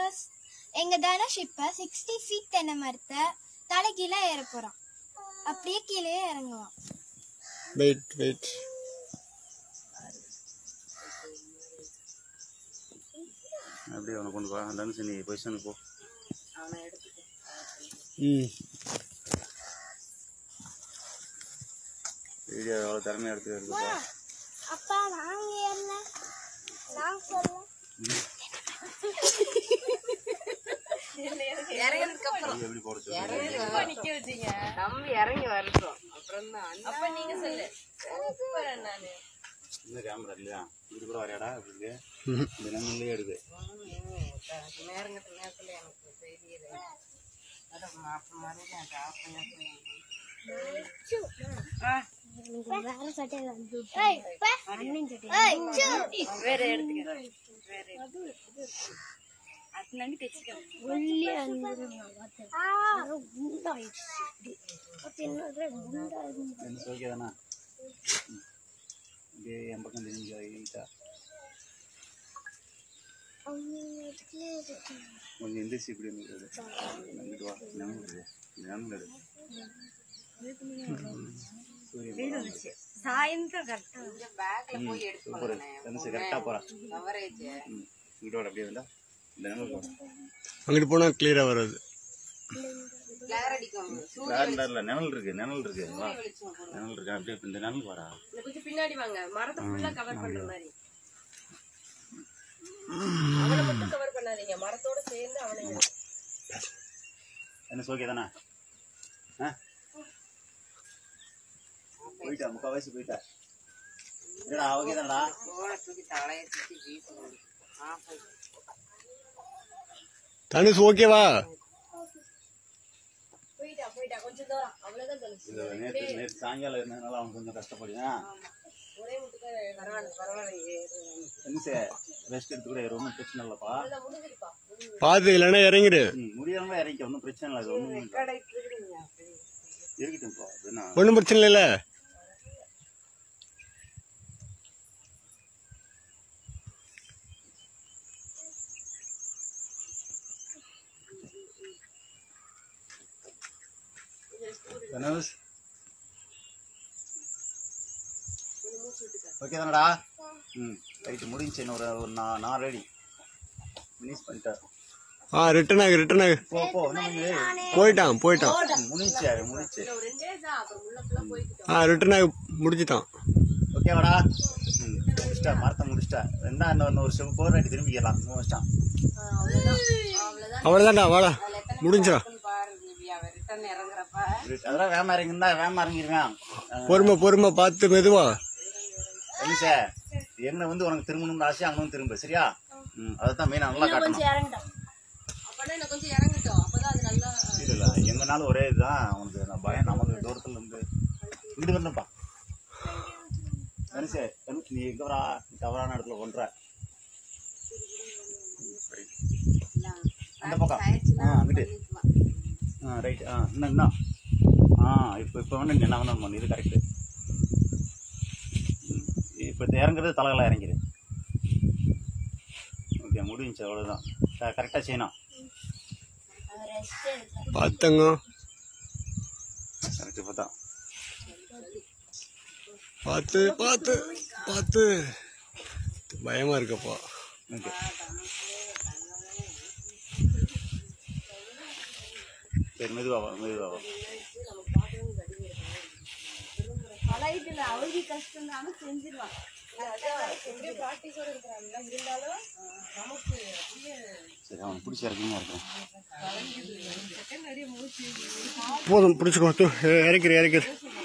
viewers எங்க தனுஷ் இப்ப sixty feet தென்னை மரத்தை தலைகீழ ஏற போறான் அப்படியே கீழே இறங்குவான் வெயிட் வெயிட் அப்படியே அவனை கொண்டு வா தனுசு நீ பொசிஷனுக்கு போ ம் வீடியோ எவ்வளோ திறமையாக எடுத்து எடுத்துப்பா அப்பா வாங்க ஏறல நான் சொல்ல இறங்கினதுக்கு அப்புறம் நீ எப்படி போட சொல்லு தம்பி இறங்கி வரட்டும் அப்புறம் தான் அப்ப நீங்க சொல்லு சூப்பர் நானு இந்த கேமரா இல்லையா இது கூட வரையாடா அப்படி இருக்கு இந்த நம்பர்லேயே எடுக்கு எனக்கு நேரங்கட்ட நேரத்துல எனக்கு தெரியல அதான் அப்புறம் மறுபடியும் அதை ஆஃப் பண்ணி வேற சட்டை அண்ணன் சட்டை வேற எடுத்துக்க வேற அதுலாங்க தைச்சிக்க ஒல்லியா இருந்துருங்க குண்டாயிடுச்சு குண்டாயிடுச்சு என்ன ஓகே தானே அப்படியே என் பக்கம் தெரிஞ்சு வெயிட்டா கொஞ்சம் எந்திரிச்சு இப்படி நிற்கிறது இங்கிட்டு வா நிமிடுது நிமிடுது சூரியன் சாயந்தரம் கரெக்டா இந்த பேக்ல போய் எடுத்து சூப்பர் தனுசு கரெக்டாக போகிறான் கவரேஜ் ம் இங்கிட்ட வாடா, அப்படியே வந்தா இந்த நிமிடம் போகிறேன் அங்கிட்டு போனால் கிளியராக வராது கிளார் அடிக்கும் வேற இல்லை நிழல் இருக்கு நிழல் இருக்கு வா நிழல் இருக்கு அப்படியே இந்த நிழல் வரா இந்த கொஞ்சம் பின்னாடி வாங்க மரத்தை ஃபுல்லா கவர் பண்ற மாதிரி அவனை மட்டும் கவர் பண்ணாதீங்க மரத்தோட சேர்ந்து அவனை என்ன ஓகே தானே ஆ போயிட்டா முக்கால்வாசி போயிட்டா இல்லடா ஓகே தானடா தோலை தூக்கி தலையை சுத்தி வீசணும் ஆஃப் தனுஷ் ஓகேவா போயிட்டா போயிட்டா கொஞ்சம் தூரம் அவ்வளவுதான் தனுஷ் இது நேற்று நேற்று சாயங்காலம் இருந்ததுனால அவன் கொஞ்சம் கஷ்டப்படுவான் ஒரே முட்டுக்கு பரவாயில்ல பரவாயில்ல என்ன ரெஸ்ட் எடுத்து கூட ஒன்றும் பிரச்சனை இல்லைப்பா அதான் முடிஞ்சிருப்பா பார்த்து இல்லைன்னா இறங்கிடு ம் முடியாம இறங்கி ஒன்றும் பிரச்சனை இல்லை அது ஒன்றும் இல்லை கடைக்கு இருக்குதுங்க இருக்கட்டும்ப்பா அது என்ன ஒன்றும் பிரச்சனை இல்லைல்ல தனுஷ் ஓகே தானடா ம் ரைட்டு முடிஞ்சு இன்னும் ஒரு ஒரு நான் நான் ரெடி ஃபினிஷ் பண்ணிட்டேன் ஆ ரிட்டன் ஆகு ரிட்டன் ஆகு போ போ இன்னும் போயிட்டான் போயிட்டான் முடிச்சு முடிச்சு ஒரு ரெண்டே தான் அப்புறம் உள்ள ஃபுல்லா போய்க்கிட்டோம் ஆ ரிட்டன் ஆகு முடிச்சிட்டான் ஓகேவாடா ம் முடிச்சிட்டா மரத்தை முடிச்சிட்டா ரெண்டா இன்னொரு ஒரு செவ் போர் அடி திரும்பிக்கலாம் முடிச்சிட்டான் அவ்வளவுதான் அவ்வளவுதான் அவ்வளோதான்டா வாடா முடிஞ்சிடா பாரு திவ்யா ரிட்டர்ன் இறங்குறப்ப அதெல்லாம் வேமா இறங்கிருந்தா வேமா இறங்கிருவேன் பொறுமை பொறுமை பார்த்து மெதுவா என்ன சார் என்ன வந்து உனக்கு திரும்பணும்னு ஆசை அங்கே வந்து திரும்ப சரியா ம் அதை தான் மெயின் நல்லா காட்டணும் இறங்கிட்டோம் அப்பனா இன்னும் கொஞ்சம் இறங்கட்டும் அப்பதான் அது நல்லா இல்லை இல்லை எங்கனாலும் ஒரே இதுதான் உனக்கு நான் பயம் நமக்கு தூரத்துல இருந்து இங்கிட்டு வரணும்ப்பா மனுஷே நீ எங்க வரா நீ தவறான இடத்துல ஒன்ற அந்த பக்கம் ஆ அங்கிட்டு ஆ ரைட் ஆ இன்னும் இன்னும் ஆ இப்போ இப்போ வந்து நீ என்ன வேணும் பண்ணு இது கரெக்டு இப்போ இறங்குறது தலைகளை இறங்கிடு ஓகே முடிஞ்சு அவ்வளோதான் கரெக்டாக செய்யணும் பார்த்தங்க கரெக்டு இப்போ தான் பார்த்து பார்த்து பார்த்து பயமா இருக்கப்பா ஓகே சரி மெதுவாக மெதுவாக பழகிட்டுல அவருக்கு கஷ்டம் தான் செஞ்சிருவான் எப்படியும் ப்ராக்டிஸோட இருக்கிறாங்க இருந்தாலும் நமக்கு அப்படியே சரி அவனை பிடிச்சி இறக்கிங்க இருக்கேன் போதும் பிடிச்சிக்கோ தூ இறக்கிற இறக்கிற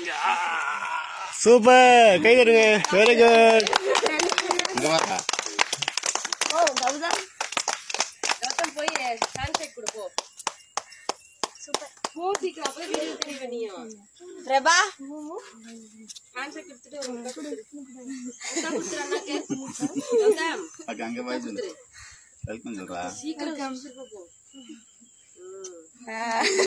சூப்பர் கை தருங்க வெரி குட் இங்கே வரா ஓ கௌதம் கௌதம் போய் ஹேண்ட் ஷேக் கொடுப்போம் சூப்பர் போ சீக்கிரம் அப்பவே வீடியோ தெரிய நீயும் பிரபா ஹேண்ட் ஷேக் கொடுத்துட்டு ஒரு முட்டை கொடுத்துரு முட்டை கொடுத்துரு அண்ணாக்கு கௌதம் அங்கே அங்கே போய் வெல்கம் சொல்கிறா சீக்கிரம் போ